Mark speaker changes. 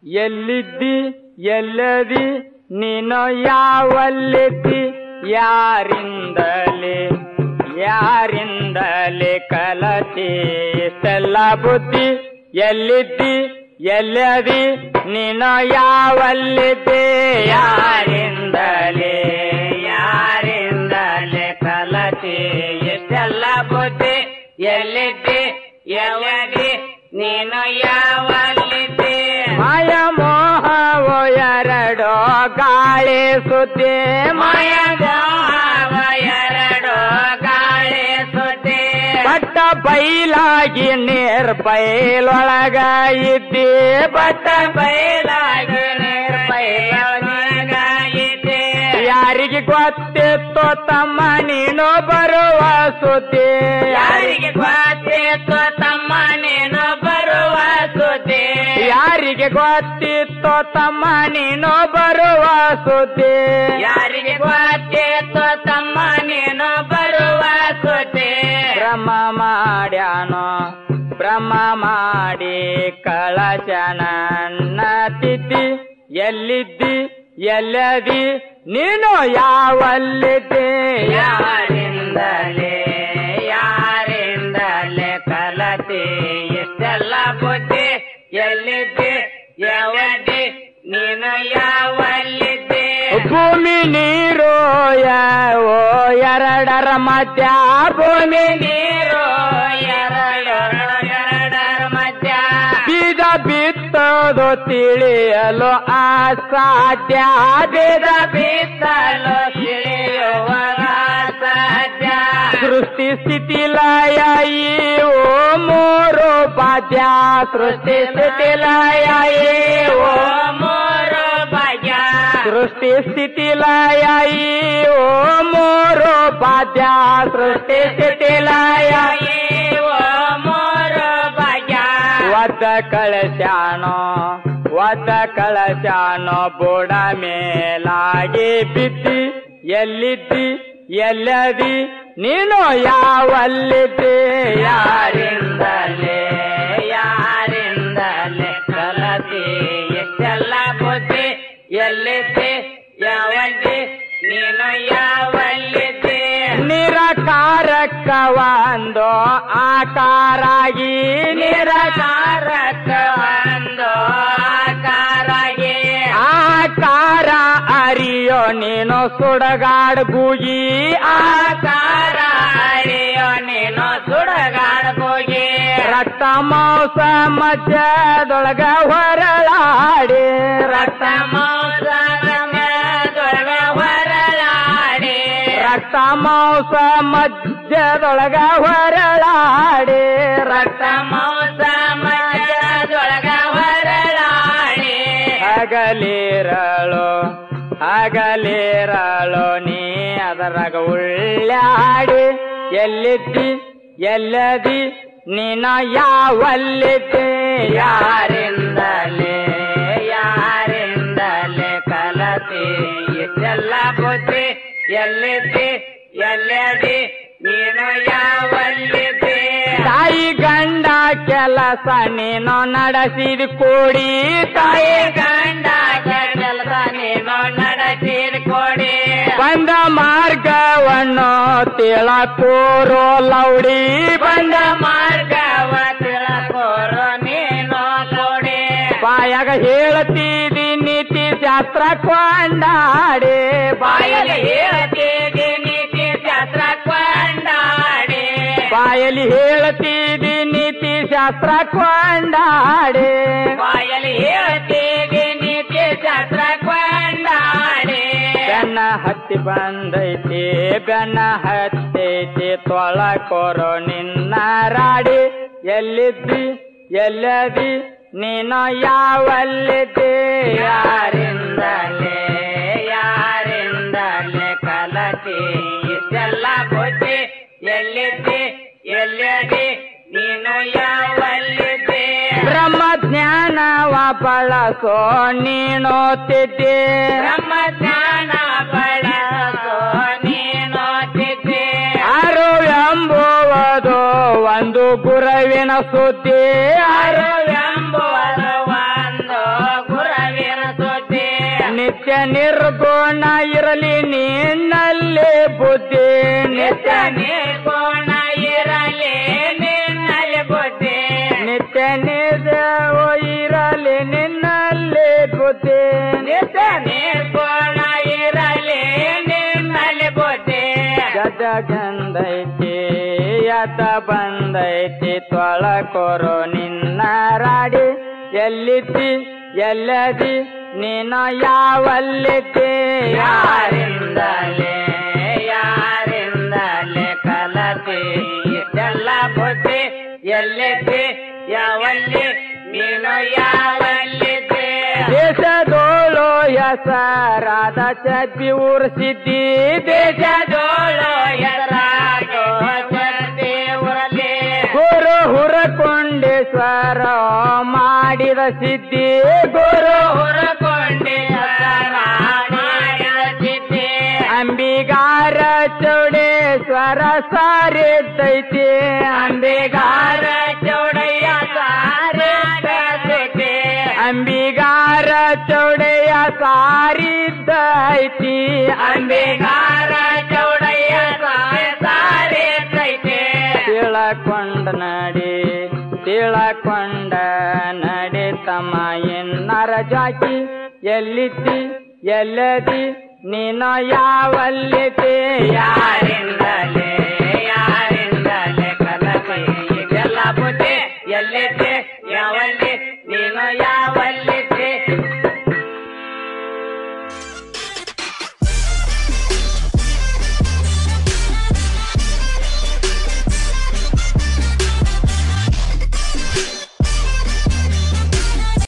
Speaker 1: ಎಲ್ಲಿದ್ದಿ ಎಲ್ಲದಿ ನೀನು ಯಾವಲ್ಲಿದ್ದಿ ಯಾರಿಂದಲೇ ಯಾರಿಂದಲೇ ಕಲತಿ ಇಷ್ಟೆಲ್ಲ ಬುದ್ಧಿ ಎಲ್ಲಿದ್ದಿ ಎಲ್ಲದಿ ನೀನು ಯಾವಲ್ಲಿದ್ದಿ ಯಾರಿಂದಲೇ ಯಾರಿಂದಲೇ ಕಲತಿ ಇಷ್ಟೆಲ್ಲ ಬುದ್ಧಿ ಎಲ್ಲಿದ್ದಿ ಎಲ್ಲದಿ ನೀನು ಯಾವಲ್ಲಿದ್ದಿ ಮಾಯ ಮೋಹವೋ ಎರಡು ಗಾಳಿ ಸುದ್ದಿ ಮಾಯ ಮೋಹವ ಎರಡು ಗಾಳಿ ಸುದ್ದಿ ಬಟ್ಟ ಬೈಲಾಗಿ ನೀರ್ ಬೈಲೊಳಗ ಇದ್ದಿ ಬಟ್ಟ ಬೈಲಾಗಿ ನೀರ್ ಬೈಲೊಳಗ ಇದ್ದಿ ಯಾರಿಗೆ ಗೊತ್ತಿತ್ತು ತಮ್ಮ ನೀನು ಬರುವ ಸುದ್ದಿ ಯಾರಿಗೆ ಗೊತ್ತಿತ್ತು ತಮ್ಮ ನೀನು ಬರುವ ಸುದ್ದಿ ಯಾರಿಗೆ ಗೊತ್ತಿತ್ತು ತಮ್ಮ ನೀನು ಬರುವ ಸುದ್ದಿ ಯಾರಿಗೆ ಗೊತ್ತಿತ್ತು ತಮ್ಮ ನೀನು ಬರುವ ಸುದ್ದಿ ಭ್ರಮ ಮಾಡ್ಯಾನೋ ಭ್ರಮ ಮಾಡಿ ಕಳಚನ ತಿದ್ದಿ ಎಲ್ಲಿದ್ದಿ ಎಲ್ಲದಿ ನೀನು ಯಾವಲ್ಲಿದ್ದಿ ಯಾರಿಂದಲೇ ಯಾರಿಂದಲೇ ಕಲತಿ ಎಷ್ಟೆಲ್ಲ ಬುದ್ಧಿ ಎಲ್ಲಿದ್ದಿ ಯಾವದಿ ನೀನು ಯಾವಲ್ಲಿದ್ದಿ ಭೂಮಿ ನೀರು ಓ ಎರಡರ ಮಧ್ಯ ಭೂಮಿ ನೀರು ಎರಡು ಎರಡರ ಮಧ್ಯ ಬೀಜ ಬಿತ್ತೋದು ತಿಳಿಯಲು ಅಸಾಧ್ಯ ಬೀಜ ಬಿತ್ತಲು ತಿಳಿಯುವ ಅಸಾಧ್ಯ ಸೃಷ್ಟಿ ಸ್ಥಿತಿ ಲಯ ಓ ಮೂರು ಬಾಧ್ಯ ಸೃಷ್ಟಿ ಸ್ಥಿತಿ ಲಯ ಓ ಮೂರು ಭಾಗ್ಯ ಸೃಷ್ಟಿ ಸ್ಥಿತಿ ಲಯ ಓ ಮೂರು ಬಾಧ್ಯ ಸೃಷ್ಟಿ ಸ್ಥಿತಿ ಲಯ ಓ ಮೂರು ಭಾಗ್ಯ ಒದ್ದ ಕಳಶಾನೋ ಒದ್ದ ಕಳಶಾನೋ ಬುಡ ಮೇಲಾಗಿ ಬಿದ್ದಿ ಎಲ್ಲಿದ್ದಿ ಎಲ್ಲದಿ ನೀನು ಯಾವಲ್ಲಿದ್ದಿ ಯಾರಿಂದಲೇ ಯಾರಿಂದಲೇ ಕಲತಿ ಎಷ್ಟೆಲ್ಲ ಬುದ್ಧಿ ಎಲ್ಲಿದ್ದಿ ಯಾವಲ್ಲಿ ನೀನು ಯಾವಲ್ಲಿದ್ದಿ ನಿರಕಾರಕ್ಕ ಒಂದು ಆಕಾರಾಗಿ ನಿರಕಾರಕ್ಕ ಒಂದು ಆಕಾರಾಗಿ ಆಕಾರ ಅರಿಯೋ ನೀನು ಸುಡಗಾಡ್ ಗೂಗಿ ಆಕಾರ ಅರಿಯೋ ನೀನು ಸುಡಗಾಡ್ ಗೂಗಿ ರಕ್ತ ಮಾಂಸ ಮಧ್ಯದೊಳಗ ಹೊರಳಾಡಿ ರಕ್ತ ಮಾಂಸ ಮಧ್ಯದೊಳಗ ಹೊರಳಾಡಿ ರಕ್ತ ಮಾಂಸ ಮಧ್ಯದೊಳಗ ಹೊರಳಾಡಿ ರಕ್ತ ಮಾಂಸ ಮಧ್ಯದೊಳಗ ಹೊರಳಾಡಿ ಹಗಲಿರಳು ಹಗಲಿರಳು ನೀ ಅದರಾಗ ಉಳ್ಳಾಡಿ ಎಲ್ಲಿದ್ದಿ ಎಲ್ಲದಿ ನೀನ ಯಾವಲ್ಲಿದ್ದಿ ಯಾರಿಂದಲೇ ಯಾರಿಂದಲೇ ಕಲತಿ ಇಷ್ಟೆಲ್ಲ ಬುದ್ಧಿ ಎಲ್ಲಿದ್ದಿ ಎಲ್ಲದಿ ನೀನು ಯಾವಲ್ಲಿದ್ದಿ ತಾಯಿ ಗಂಡ ಕೆಲಸ ನೀನು ನಡೆಸಿದ ಕೂಡಿ ತಾಯಿ ಗಂಡ ಕೆಲಸ ನೀನು ನಡೆಸಿದ ಕೂಡಿ ಬಂದ ಮಾರ್ಗವನ್ನು ತಿಳಕೋರೋ ಲೌಡಿ ಬಂದ ಮಾರ್ಗವ ತಿಳಕೋರೋ ನೀನು ಲೌಡಿ ಬಾಯಾಗ ಹೇಳ್ತಿದಿ ನೀತಿ ಶಾಸ್ತ್ರ ಕೊಂಡಾಡಿ ಬಾಯಾಗ ಹೇಳ್ತಿದಿ ನೀತಿ ಶಾಸ್ತ್ರ ಕೊಂಡಾಡಿ ಬಾಯಲ್ಲಿ ಹೇಳ್ತಿದಿ ನೀತಿ ಶಾಸ್ತ್ರ ಕೊಂಡಾಡಿ ಬಾಯಲ್ಲಿ ಹೇಳ್ತಿದಿ ನೀತಿ ಶಾಸ್ತ್ರ ಕೊಂಡಾಡಿ ಬೆನ್ನ ಹತ್ತಿ ಬಂದೈತಿ ಬೆನ್ನ ಹತ್ತೈತಿ ತೊಳಕೋರೋ ನಿನ್ನ ರಾಡಿ ಎಲ್ಲಿದ್ದಿ ಎಲ್ಲದಿ ನೀನು ಯಾವಲ್ಲಿದ್ದಿ ಯಾರಿಂದಲೇ ಯಾರಿಂದಲೇ ಕಲತಿ ಇಷ್ಟೆಲ್ಲ ಬುದ್ಧಿ ಎಲ್ಲಿದ್ದಿ ಎಲ್ಲದಿ ನೀನು ಯಾವಲ್ಲಿದ್ದಿ ಬ್ರಹ್ಮ ಜ್ಞಾನವ ಬಳಸೋ ನೀನು ತಿದ್ದಿ ಬ್ರಹ್ಮ ಜ್ಞಾನ ಬಳಸೋ ನೀನು ತಿದ್ದಿ ಅರು ಎಂಬುವುದು ಒಂದು ಗುರುವಿನ ಸುದ್ದಿ ಅರು ಎಂಬುವುದು ಒಂದು
Speaker 2: ನಿತ್ಯ ನಿರ್ಗುಣ ಇರಲಿ ನಿನ್ನಲ್ಲಿ ಬುದ್ಧಿ
Speaker 1: ನಿತ್ಯ
Speaker 2: ನಿತ್ಯ
Speaker 1: ನಿರ್ಗುಣ ಇರಲಿ ನಿನ್ನಲ್ಲಿ ಬುದ್ಧಿ
Speaker 2: ನಿತ್ಯ ನಿಜವ ಇರಲಿ ನಿನ್ನಲ್ಲಿ ಬುದ್ಧಿ
Speaker 1: ನಿತ್ಯ ನಿರ್ಗುಣ ಇರಲಿ ನಿನ್ನಲ್ಲಿ ಬುದ್ಧಿ
Speaker 2: ಗಜಗಂಧೈತಿ ಯತ ಬಂದೈತಿ ತೊಳಕೊರು ನಿನ್ನ ರಾಡಿ ಎಲ್ಲಿತಿ ಎಲ್ಲದಿ ನೀನು ಯಾವಲ್ಲಿತಿ
Speaker 1: ಯಾರಿಂದಲೇ ಯಾರಿಂದಲೇ ಕಲತಿ ಇಷ್ಟೆಲ್ಲ ಬುದ್ಧಿ ಎಲ್ಲಿದ್ದಿ ಯಾವಲ್ಲಿ ನೀನು ಯಾವಲ್ಲಿದ್ದಿ
Speaker 2: ದೇಶದೋಳು ಹೆಸರಾದ ಚಪ್ಪಿ ಉರ್ಸಿದ್ದಿ
Speaker 1: ದೇಶದೋಳು ಎದುರಾಗೋ ದೇವರಲ್ಲಿ
Speaker 2: ಗುರು ಹುರಕೊಂಡೇಶ್ವರ ಮಾಡಿದ ಸಿದ್ಧಿ ಗುರು
Speaker 1: ಹುರಕೊಂಡಿ ಮಾಡಿಸಿದ್ದಿ
Speaker 2: ಅಂಬಿಗಾರ ಚೌಡೇಶ್ವರ ಸಾರಿದ್ದೈತಿ
Speaker 1: ಅಂಬಿಗಾರ ಚೌಡಯ್ಯ ಸಾರಿದ್ದಿ
Speaker 2: ಅಂಬಿಗಾರ ಚೌಡಯ್ಯ ಸಾರಿದ್ದೈತಿ
Speaker 1: ಅಂಬಿಗಾರ ಚೌಡಯ್ಯ ಸಾರಿದ್ದೈತಿ
Speaker 2: ತಿಳಕೊಂಡ ನಡಿ ತಿಳಕೊಂಡ ನಡಿ ತಮ್ಮ ಎನ್ನರ ಜಾಕಿ ಎಲ್ಲಿತಿ ಎಲ್ಲದಿ ನೀನು ಯಾವಲ್ಲಿತಿ
Speaker 1: ಯಾರಿಂದಲೇ ಯಾರಿಂದಲೇ ಕಲಸಿ ಇದೆಲ್ಲ ಬುದ್ಧಿ ಎಲ್ಲಿದ್ದಿ